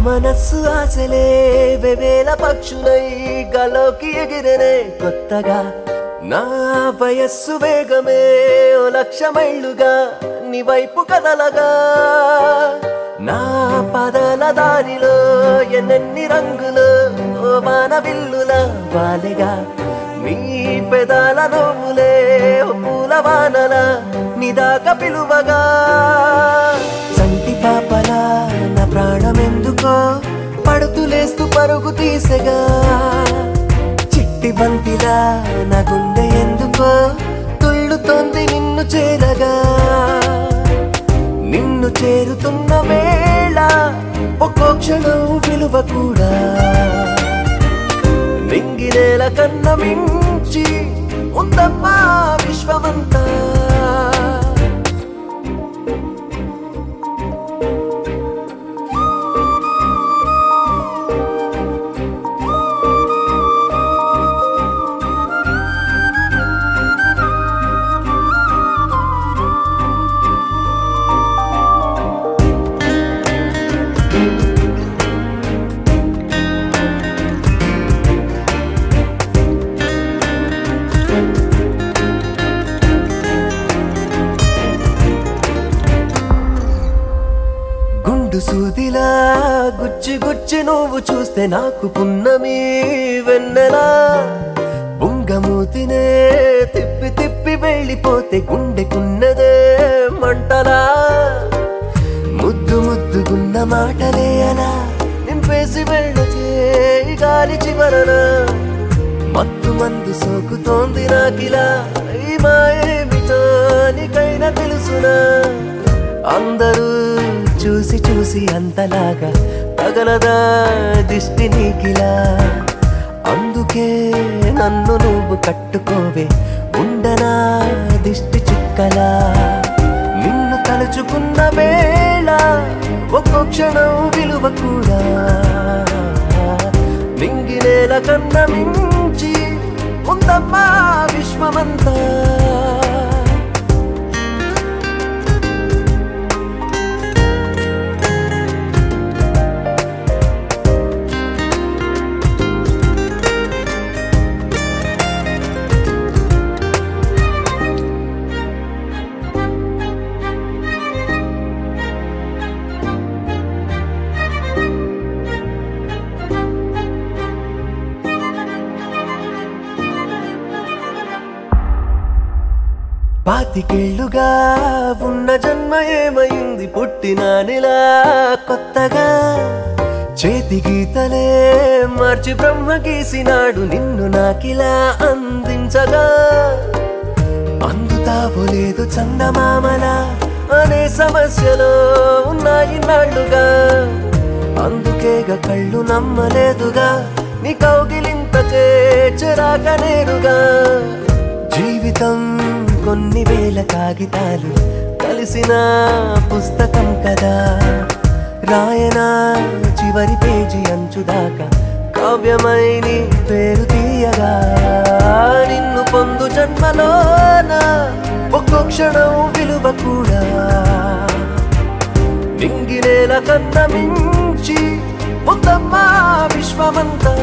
మనస్సు ఆశలే వెవేల పక్షులై గలోకి ఎగిరనే కొత్తగా నా వయస్సు వేగమే ఓ లక్ష మైళ్ళుగా నీ వైపు కదలగా నా పదల దారిలో ఎన్నెన్ని రంగులు ఓ వాన విల్లుల వాలిగా నీ పెదాల నవ్వులే ఓ పూల వానల నిదాక పిలువగా సంటి పాపలా నా ప్రాణమెందుకో పడుతులేస్తూ పరుగు తీసగా చిట్టి బంతిలా నా గుండె ఎందుకో తుళ్ళుతోంది నిన్ను చేరగా నిన్ను చేరుతున్న వేళ ఒక్కో క్షణం విలువ కూడా నింగినేల కన్న మించి ఉందమ్మా విశ్వమంతా గుండు సూదిలా గుచ్చి గుచ్చి నువ్వు చూస్తే నాకు పున్నమి వెన్నెలా బుంగమూతినే తిప్పి తిప్పి వెళ్ళిపోతే గుండెకున్నదే మంటలా ముద్దు ముద్దుగున్న మాటలే అలా నింపేసి వెళ్ళకే ఈ గాలి చివరన మత్తు మందు సోకుతోంది నాకిలా ఈ మాయేమిటో నీకైనా తెలుసునా అందరూ చూసి చూసి అంతలాగా తగలదా దిష్టి నీకిలా అందుకే నన్ను నువ్వు కట్టుకోవే ఉండనా దిష్టి చుక్కలా నిన్ను తలుచుకున్న వేళ ఒక్కో క్షణం విలువ కూడా నింగినేల కన్న మించి ఉందమ్మా విశ్వమంతా పాతికేళ్లుగా ఉన్న జన్మ ఏమైంది పుట్టినానిలా కొత్తగా చేతి గీతలే మార్చి బ్రహ్మ గీసినాడు నిన్ను నాకిలా అందించగా అందుతావో లేదు చందమామలా అనే సమస్యలో ఉన్నాయి నాళ్ళుగా అందుకేగా కళ్ళు నమ్మలేదుగా నీ కౌగిలింతకే చెరాక నేరుగా జీవితం కొన్ని వేల కాగితాలు కలిసిన పుస్తకం కదా రాయనా చివరి పేజీ అంచుదాకా కావ్యమై నీ పేరు తీయగా నిన్ను పొందు జన్మలోన ఒక్కో క్షణం విలువ కూడా నింగినేల కన్న మించి ఉందమ్మా విశ్వమంతా